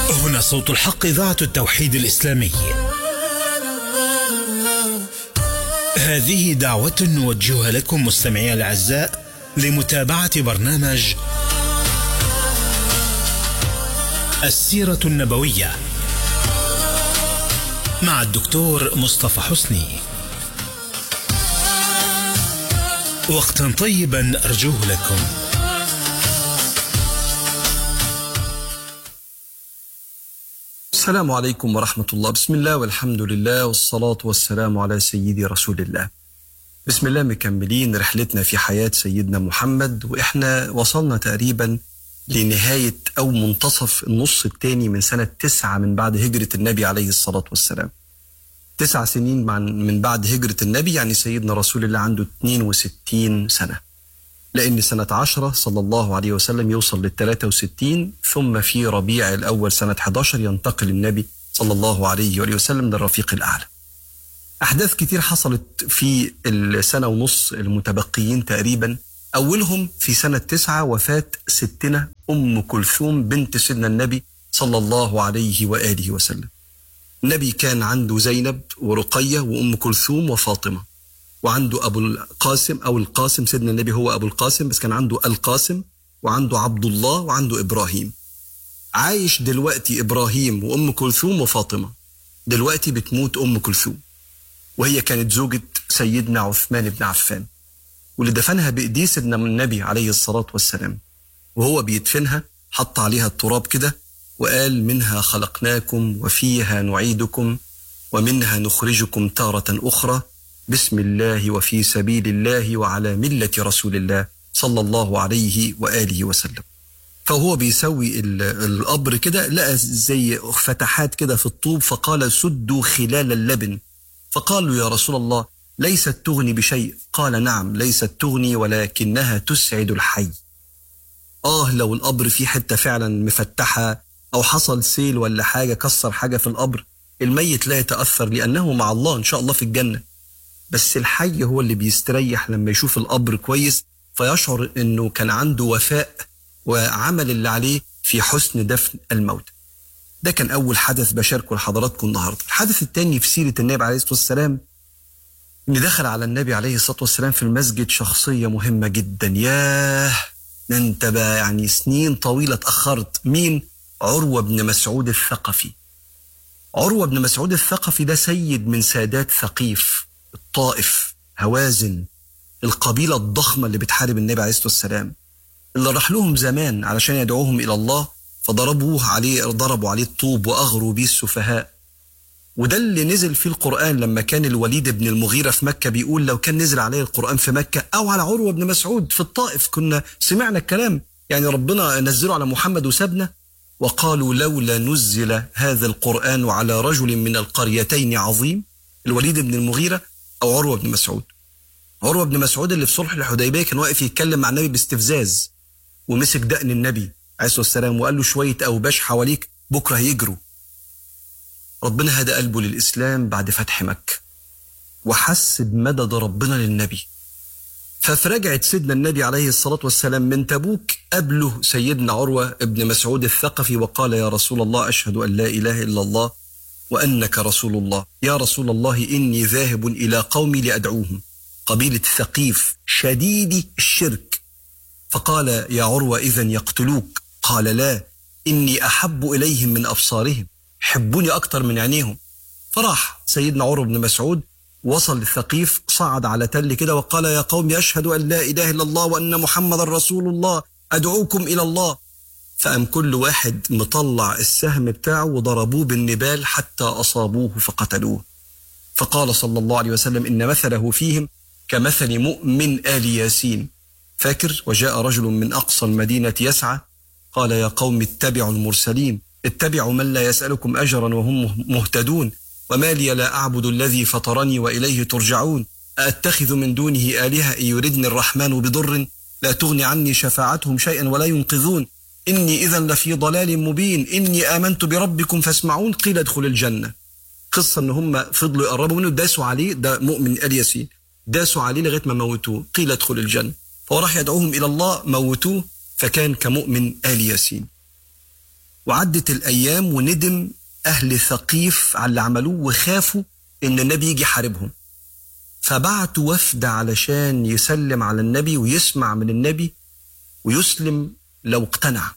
هنا صوت الحق إذاعة التوحيد الإسلامي هذه دعوة نوجهها لكم مستمعي الأعزاء لمتابعة برنامج السيرة النبوية مع الدكتور مصطفى حسني وقتا طيبا أرجوه لكم السلام عليكم ورحمة الله بسم الله والحمد لله والصلاة والسلام على سيدي رسول الله بسم الله مكملين رحلتنا في حياة سيدنا محمد وإحنا وصلنا تقريبا لنهاية أو منتصف النص الثاني من سنة تسعة من بعد هجرة النبي عليه الصلاة والسلام تسع سنين من بعد هجرة النبي يعني سيدنا رسول الله عنده 62 سنة لأن سنة عشرة صلى الله عليه وسلم يوصل لل 63 ثم في ربيع الأول سنة 11 ينتقل النبي صلى الله عليه وآله وسلم للرفيق الأعلى أحداث كتير حصلت في السنة ونص المتبقيين تقريبا أولهم في سنة تسعة وفاة ستنا أم كلثوم بنت سيدنا النبي صلى الله عليه وآله وسلم النبي كان عنده زينب ورقية وأم كلثوم وفاطمة وعنده أبو القاسم أو القاسم سيدنا النبي هو أبو القاسم بس كان عنده القاسم وعنده عبد الله وعنده إبراهيم عايش دلوقتي إبراهيم وأم كلثوم وفاطمة دلوقتي بتموت أم كلثوم وهي كانت زوجة سيدنا عثمان بن عفان واللي دفنها بإيديه سيدنا النبي عليه الصلاة والسلام وهو بيدفنها حط عليها التراب كده وقال منها خلقناكم وفيها نعيدكم ومنها نخرجكم تارة أخرى بسم الله وفي سبيل الله وعلى ملة رسول الله صلى الله عليه وآله وسلم فهو بيسوي القبر كده لقى زي فتحات كده في الطوب فقال سدوا خلال اللبن فقالوا يا رسول الله ليست تغني بشيء قال نعم ليست تغني ولكنها تسعد الحي آه لو القبر فيه حتة فعلا مفتحة أو حصل سيل ولا حاجة كسر حاجة في القبر الميت لا يتأثر لأنه مع الله إن شاء الله في الجنة بس الحي هو اللي بيستريح لما يشوف القبر كويس فيشعر انه كان عنده وفاء وعمل اللي عليه في حسن دفن الموت ده كان اول حدث بشاركه لحضراتكم النهارده الحدث الثاني في سيره النبي عليه الصلاه والسلام ان دخل على النبي عليه الصلاه والسلام في المسجد شخصيه مهمه جدا ياه انت بقى يعني سنين طويله اتاخرت مين عروه بن مسعود الثقفي عروه بن مسعود الثقفي ده سيد من سادات ثقيف الطائف هوازن القبيلة الضخمة اللي بتحارب النبي عليه الصلاة والسلام اللي راح لهم زمان علشان يدعوهم إلى الله فضربوه عليه ضربوا عليه الطوب وأغروا بيه السفهاء وده اللي نزل فيه القرآن لما كان الوليد بن المغيرة في مكة بيقول لو كان نزل عليه القرآن في مكة أو على عروة بن مسعود في الطائف كنا سمعنا الكلام يعني ربنا نزله على محمد وسابنا وقالوا لولا نزل هذا القرآن على رجل من القريتين عظيم الوليد بن المغيرة أو عروة بن مسعود عروة بن مسعود اللي في صلح الحديبية كان واقف يتكلم مع النبي باستفزاز ومسك دقن النبي عليه الصلاة والسلام وقال له شوية أوباش حواليك بكرة هيجروا ربنا هدى قلبه للإسلام بعد فتح مكة وحس بمدد ربنا للنبي ففرجعت سيدنا النبي عليه الصلاة والسلام من تبوك قبله سيدنا عروة ابن مسعود الثقفي وقال يا رسول الله أشهد أن لا إله إلا الله وانك رسول الله يا رسول الله اني ذاهب الى قومي لادعوهم قبيله ثقيف شديد الشرك فقال يا عروه اذا يقتلوك قال لا اني احب اليهم من ابصارهم حبوني اكتر من عينيهم فراح سيدنا عروه بن مسعود وصل للثقيف صعد على تل كده وقال يا قوم اشهد ان لا اله الا الله وان محمد رسول الله ادعوكم الى الله فقام كل واحد مطلع السهم بتاعه وضربوه بالنبال حتى أصابوه فقتلوه فقال صلى الله عليه وسلم إن مثله فيهم كمثل مؤمن آل ياسين فاكر وجاء رجل من أقصى المدينة يسعى قال يا قوم اتبعوا المرسلين اتبعوا من لا يسألكم أجرا وهم مهتدون وما لي لا أعبد الذي فطرني وإليه ترجعون أأتخذ من دونه آلهة إن يردني الرحمن بضر لا تغني عني شفاعتهم شيئا ولا ينقذون إني إذا لفي ضلال مبين إني آمنت بربكم فاسمعون قيل ادخل الجنة قصة إن هم فضلوا يقربوا منه داسوا عليه ده مؤمن آل ياسين داسوا عليه لغاية ما موتوه قيل ادخل الجنة فهو راح يدعوهم إلى الله موتوه فكان كمؤمن آل ياسين وعدت الأيام وندم أهل ثقيف على اللي عملوه وخافوا إن النبي يجي يحاربهم فبعتوا وفد علشان يسلم على النبي ويسمع من النبي ويسلم لو اقتنع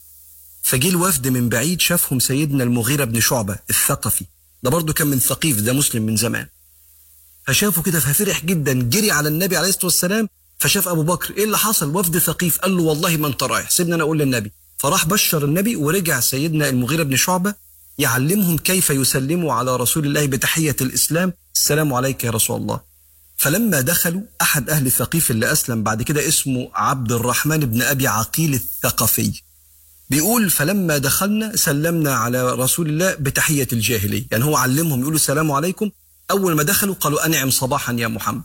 فجه الوفد من بعيد شافهم سيدنا المغيرة بن شعبة الثقفي ده برضه كان من ثقيف ده مسلم من زمان فشافه كده ففرح جدا جري على النبي عليه الصلاة والسلام فشاف أبو بكر إيه اللي حصل وفد ثقيف قال له والله ما أنت رايح سيبني أنا أقول للنبي فراح بشر النبي ورجع سيدنا المغيرة بن شعبة يعلمهم كيف يسلموا على رسول الله بتحية الإسلام السلام عليك يا رسول الله فلما دخلوا أحد أهل ثقيف اللي أسلم بعد كده اسمه عبد الرحمن بن أبي عقيل الثقفي بيقول فلما دخلنا سلمنا على رسول الله بتحية الجاهلية يعني هو علمهم يقولوا السلام عليكم أول ما دخلوا قالوا أنعم صباحا يا محمد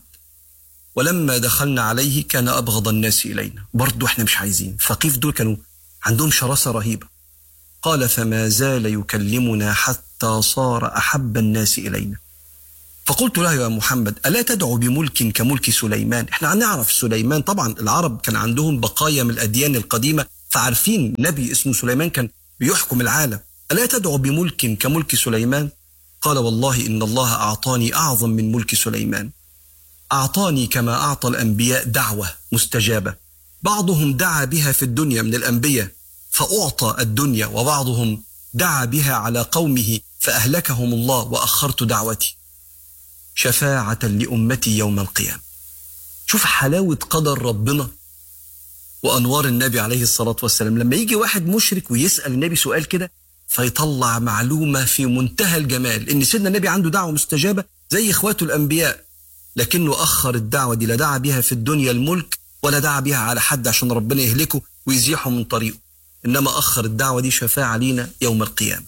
ولما دخلنا عليه كان أبغض الناس إلينا برضو احنا مش عايزين ثقيف دول كانوا عندهم شراسة رهيبة قال فما زال يكلمنا حتى صار أحب الناس إلينا فقلت له يا محمد ألا تدعو بملك كملك سليمان احنا هنعرف سليمان طبعا العرب كان عندهم بقايا من الأديان القديمة فعارفين نبي اسمه سليمان كان بيحكم العالم ألا تدعو بملك كملك سليمان قال والله إن الله أعطاني أعظم من ملك سليمان أعطاني كما أعطى الأنبياء دعوة مستجابة بعضهم دعا بها في الدنيا من الأنبياء فأعطى الدنيا وبعضهم دعا بها على قومه فأهلكهم الله وأخرت دعوتي شفاعة لأمتي يوم القيامة شوف حلاوة قدر ربنا وأنوار النبي عليه الصلاة والسلام لما يجي واحد مشرك ويسأل النبي سؤال كده فيطلع معلومة في منتهى الجمال إن سيدنا النبي عنده دعوة مستجابة زي إخواته الأنبياء لكنه أخر الدعوة دي لا دعا بها في الدنيا الملك ولا دعا بها على حد عشان ربنا يهلكه ويزيحه من طريقه إنما أخر الدعوة دي شفاعة لينا يوم القيامة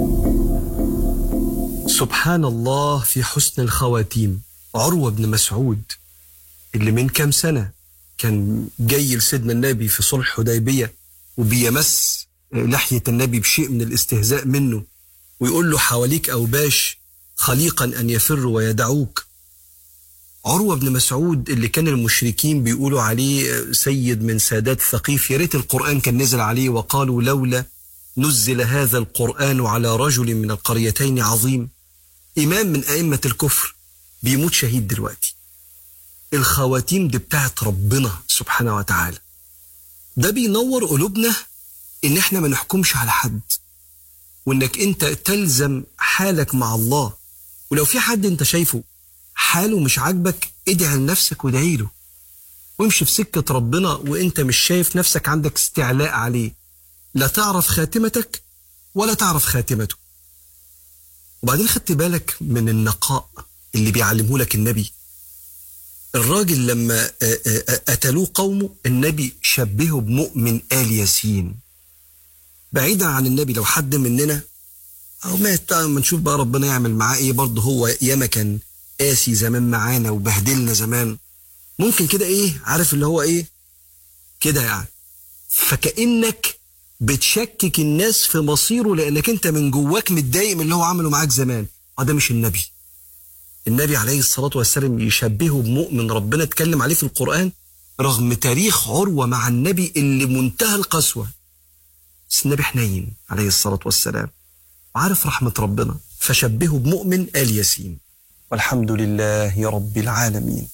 سبحان الله في حسن الخواتيم عروة بن مسعود اللي من كام سنة كان جاي لسيدنا النبي في صلح حديبية وبيمس لحية النبي بشيء من الاستهزاء منه ويقول له حواليك أوباش خليقا أن يفروا ويدعوك عروة بن مسعود اللي كان المشركين بيقولوا عليه سيد من سادات ثقيف يا ريت القرآن كان نزل عليه وقالوا لولا نزل هذا القرآن على رجل من القريتين عظيم إمام من أئمة الكفر بيموت شهيد دلوقتي الخواتيم دي بتاعت ربنا سبحانه وتعالى ده بينور قلوبنا ان احنا ما نحكمش على حد وانك انت تلزم حالك مع الله ولو في حد انت شايفه حاله مش عاجبك ادعي لنفسك وادعي له وامشي في سكة ربنا وانت مش شايف نفسك عندك استعلاء عليه لا تعرف خاتمتك ولا تعرف خاتمته وبعدين خدت بالك من النقاء اللي بيعلمه لك النبي الراجل لما قتلوه قومه النبي شبهه بمؤمن آل ياسين بعيدا عن النبي لو حد مننا أو مات ما نشوف بقى ربنا يعمل معاه إيه برضه هو ياما كان قاسي زمان معانا وبهدلنا زمان ممكن كده إيه عارف اللي هو إيه كده يعني فكأنك بتشكك الناس في مصيره لأنك أنت من جواك متضايق من اللي هو عمله معاك زمان اه ده مش النبي النبي عليه الصلاة والسلام يشبهه بمؤمن ربنا اتكلم عليه في القرآن رغم تاريخ عروة مع النبي اللي منتهى القسوة بس النبي حنين عليه الصلاة والسلام وعارف رحمة ربنا فشبهه بمؤمن آل ياسين والحمد لله رب العالمين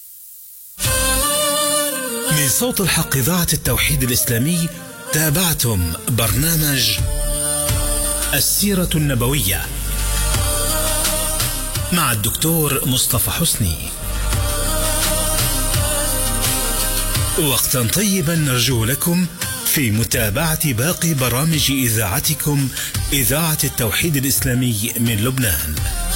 من صوت الحق إذاعة التوحيد الإسلامي تابعتم برنامج السيرة النبوية مع الدكتور مصطفى حسني وقتا طيبا نرجو لكم في متابعة باقي برامج إذاعتكم إذاعة التوحيد الإسلامي من لبنان